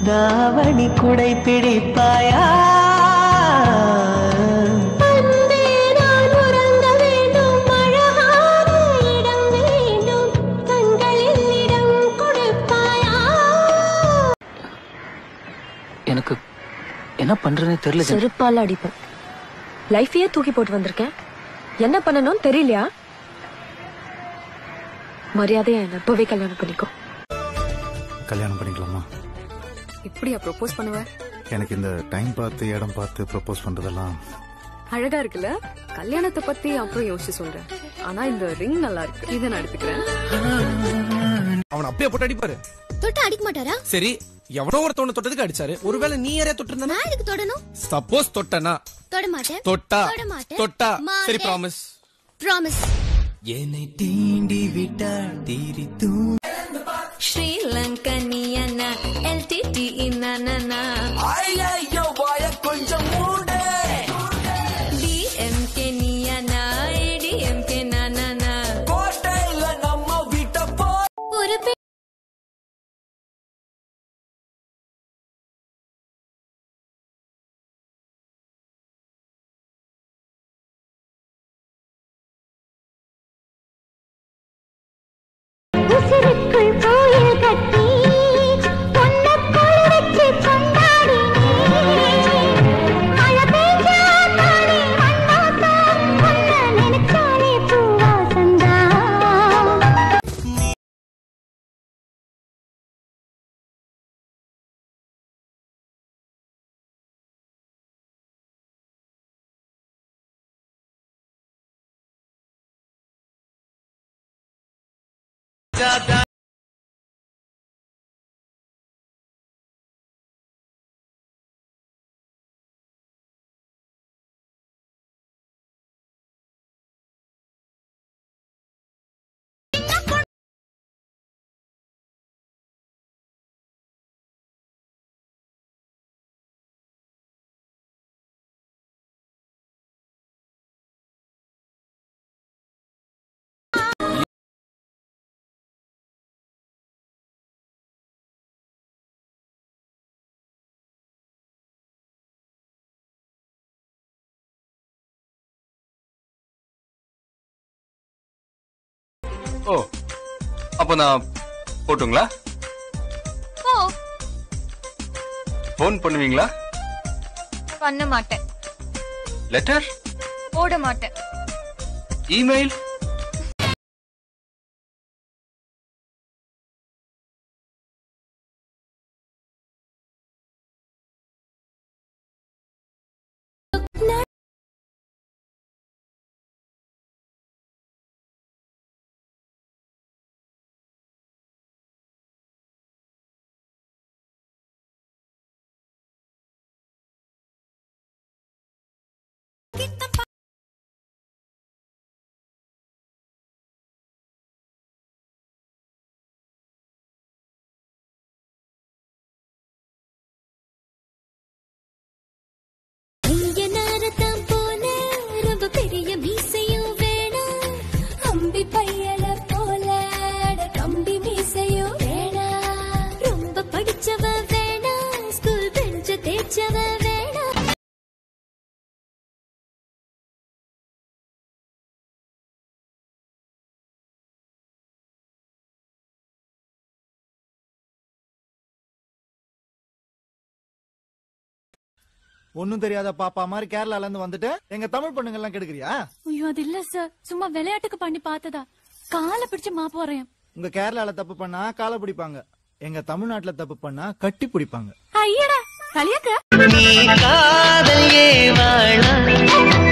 தாவணி குடை பிடிப்பாயா அன்பே நான் உறங்க வேண்டும் அழகான இடம் வேண்டும் கண்களில் இடம் கொடுப்பாயா எனக்கு என்ன பண்றேன்னு தெரியல ஜெனி. செருப்பால அடிப்பேன் லைஃபையே தூக்கி போட்டு வந்திருக்கேன் என்ன பண்ணணும்னு தெரியலையா மரியாதையா என்ன இப்பவே கல்யாணம் பண்ணிக்கோ கல்யாணம் பண்ணிக்கலாமா இப்படியா ப்ரோபோஸ் பண்ணுவ எனக்கு இந்த டைம் பார்த்து இடம் பார்த்து ப்ரப்போஸ் பண்றதெல்லாம் அழகா இருக்குல்ல கல்யாணத்தை பத்தி அப்புறம் யோசிச்சு சொல்றேன் ஆனா இந்த ரிங் நல்லா இருக்கு இதை நான் எடுத்துக்கிறேன் அவன் அப்பயே போட்டு அடிப்பாரு தொட்டு அடிக்க மாட்டாரா சரி எவனோ ஒருத்தவன தொட்டதுக்கு அடிச்சாரு ஒருவேளை நீ யாரையா தொட்டிருந்தா நான் எதுக்கு தொடணும் சப்போஸ் தொட்டனா தொட மாட்டேன் தொட்டா தொட மாட்டேன். தொட்டா சரி மாட்டேன். ப்ராமிஸ் ப்ராமிஸ் என்னை தீண்டி விட்டால் தீரி தூ ஸ்ரீலங்கனியனா எல்டிடி இன்னானா ஐயோ வாய கொஞ்சம் மூடு டிஎம்கே நீயானா ஏடிஎம்கே நானா கோட்டையில நம்ம வீட்டை போ ஒரு பெண் உசிருக்குள் கோயில் கட்டி பொன்னக்கோள் வச்சு கொண்டாடினேன் மழை பெஞ்சா தானே மண்ணாத்தான் உன்னை நினைச்சாலே பூவாசந்தான் ஓ அப்போ நான் போட்டுங்களா ஓ ஃபோன் பண்ணுவீங்களா பண்ண மாட்டேன் லெட்டர் போட மாட்டேன் இமெயில் இங்க நேரத்தான் போல ரொம்ப பெரிய மீசையும் வேணாம் அம்பி பையல போல அட கம்பி மீசையும் வேணாம் ரொம்ப படிச்சவ வேணாம் ஸ்கூல் பெஞ்ச தேய்ச்சவ வேணாம் ஒண்ணும் தெரியாத பாப்பா மாதிரி கேரளால இருந்து வந்துட்டு எங்க தமிழ் பொண்ணுங்க எல்லாம் கெடுக்கிறியா ஐயோ அது இல்ல சார் சும்மா விளையாட்டுக்கு பண்ணி பார்த்ததா காலை பிடிச்சு மா போறேன் உங்க கேரளால தப்பு பண்ணா காலை பிடிப்பாங்க எங்க தமிழ்நாட்டுல தப்பு பண்ணா கட்டி பிடிப்பாங்க ஐயடா களியாக்க நீ காதல் ஏவாளா